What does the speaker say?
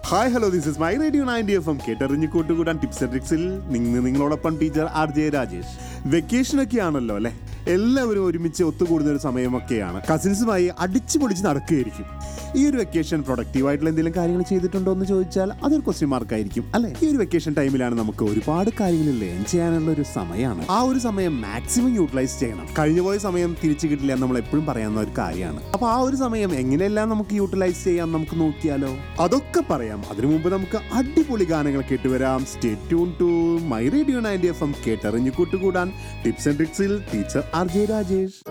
hi hello this is my radio ninety F M കേട്ടറിഞ്ഞ് കൂട്ടുകൂടാൻ tips and ട്രിക്സിൽ നിങ്ങൾ നിങ്ങളോടൊപ്പം teacher R J Rajesh vacation ഒക്കെ ആണല്ലോ അല്ലെ എല്ലാവരും ഒരുമിച്ച് ഒത്തുകൂടുന്ന ഒരു സമയമൊക്കെയാണ് കസിൻസുമായി അടിച്ചു പൊളിച്ച് നടക്കുകയായിരിക്കും ഈ ഒരു വെക്കേഷൻ പ്രൊഡക്റ്റീവ് ആയിട്ടുള്ള എന്തെങ്കിലും കാര്യങ്ങൾ ചെയ്തിട്ടുണ്ടോ എന്ന് ചോദിച്ചാൽ അതൊരു ക്വസ്റ്റ്യൻ മാർക്ക് ആയിരിക്കും അല്ലെ ഈ ഒരു വെക്കേഷൻ ടൈമിലാണ് നമുക്ക് ഒരുപാട് കാര്യങ്ങൾ ലേൺ ചെയ്യാനുള്ള ഒരു സമയമാണ് ആ ഒരു സമയം മാക്സിമം യൂട്ടിലൈസ് ചെയ്യണം കഴിഞ്ഞു പോയ സമയം തിരിച്ചു കിട്ടില്ല എന്ന് നമ്മൾ എപ്പോഴും പറയാവുന്ന ഒരു കാര്യമാണ് അപ്പൊ ആ ഒരു സമയം എങ്ങനെയെല്ലാം നമുക്ക് യൂട്ടിലൈസ് ചെയ്യാം നമുക്ക് നോക്കിയാലോ അതൊക്കെ പറയാം അതിനു മുമ്പ് നമുക്ക് അടിപൊളി ഗാനങ്ങൾ കേട്ടുവരാം stay tune to my radio ninety F M കേട്ടറിഞ്ഞു കൂട്ടുകൂടാൻ ടിപ്സ് ആൻഡ് ട്രിക്സിൽ ടീച്ചർ ആർ ജെ രാജേഷ്